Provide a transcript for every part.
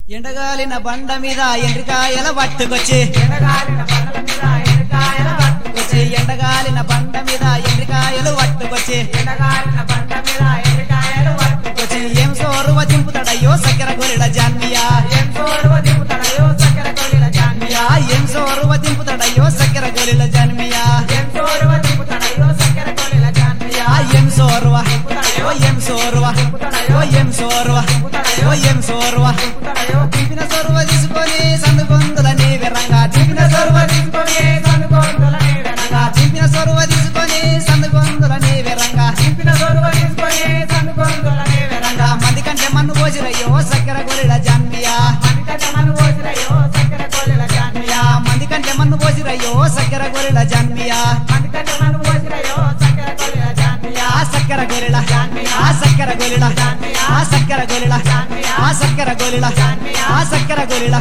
ఎండగాలిన బండ మీద ఎండ్రికాయల పట్టుకొచ్చి ఎనగాలిన బండల మీద ఎనకాయల పట్టుకొచ్చి వచ్చి ఎండగాలిన బండ మీద ఎండ్రికాయలు పట్టుకొచ్చి ఎనగాలిన బండ మీద ఎనకాయలు పట్టుకొచ్చి వచ్చి ఏం సోరువ దింపుతాడయ్యో సక్కర గొరిడ జాన్మియా ఏం సోరువ దిగుతాడయో చక్కెర కొలిల జాన్మియా ఏం సోరువ దింపుతాడయ్యో సక్కర గొరిల జాన్మియా ఏం సోరువ దిగుతాడయో చక్కెర కొలిల జాన్మియా ఏం సోరువ ఓ ఏం సోరువ ఓ ఏం సోరువ ఓ ఏం సోరువ దిగుతాడయో దింపిన సోరువ తీసుకొని సందు పొందులని విరంగా దింపిన సోరువ తీసుకొని కనుగొందులని వెనక చింపిన సొరువ తీసుకొని సందు పొందులని విరంగా చింపిన సోరువ తీసుకొని కనుగొందులని వెనక మంది కంటే మన్ను పోసిరయ్యో సక్కర గొరిల జాన్మియా మనికట మను పోసిరయో చక్కెర కొలిల జాన్మియా మంది కంటే మన్ను పోసిరయ్యో సక్కర గొరిల జాన్మియా మనికట మను పోసిరయో చక్కెర కొలిల జాన్మియా ఆ సక్కర గొరిల ఆ సక్కర గొరిల ఆ సక్కర గొరిల ఆ సక్కర గొరిల ఆ సక్కర గొరిల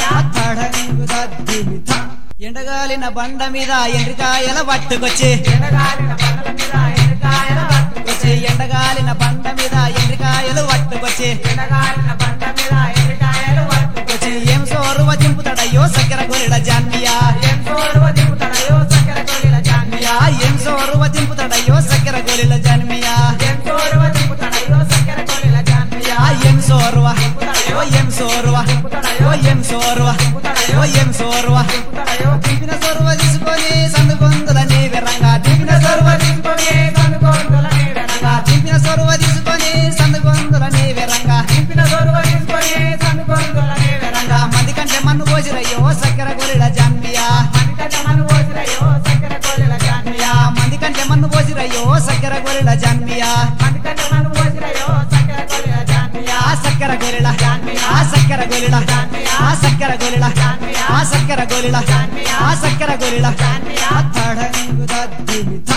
ఎండగాలిన బండ మీద ఎండ్రికాయల పట్టుకొచ్చి ఎనగాలిన బండల మీద ఎనకాయల పట్టుకొచ్చి వచ్చి ఎండగాలిన బండ మీద ఎండ్రికాయలు పట్టుకొచ్చి ఎనగాలిన బండ మీద ఎనకాయలు పట్టుకొచ్చి వచ్చి ఏం సోరువ దింపుతాడయ్యో సక్కర గొరిల జాన్మియా ఏం సోరువ దిగుతాడయో చక్కెర కొలిల జాన్మియా ఏం సోరువ దింపుతాడయ్యో సక్కర గొరిల జాన్మియా ఏం సోరువ దిగుతాడయో చక్కెర కొలిల జాన్మియా ఏం సోరువ ఓ ఏం సోరువ ఓ ఏం సోరువ ఓ ఏం సోరువ దిగుతాడయో దింపిన సోరువ తీసుకొని సందు పొందులని విరంగా దింపిన సోరువ తీసుకొని కనుగొందులని వెనక దింపిన సోరువ తీసుకొని సందు పొందులని విరంగా చింపిన సోరువ తీసుకొని కనుగొందులని వెనక మంది కంటే మన్ను పోసిరయ్యో సక్కర గొరిల జాన్మియా మనికట మను పోసిరయో చక్కెర కొలిల జాన్మియా మంది కంటే మన్ను పోసిరయ్యో సక్కర గొరిల జాన్మియా మనికట మను పోసిరయో చక్కెర కొలిల జాన్మియా ఆ సక్కర గొరిల ఆ సక్కర గొరిల ఆ సక్కర గొరిల ఆ సక్కర గొరిల ఆ సక్కర గొరిల తడంగుద దిమిత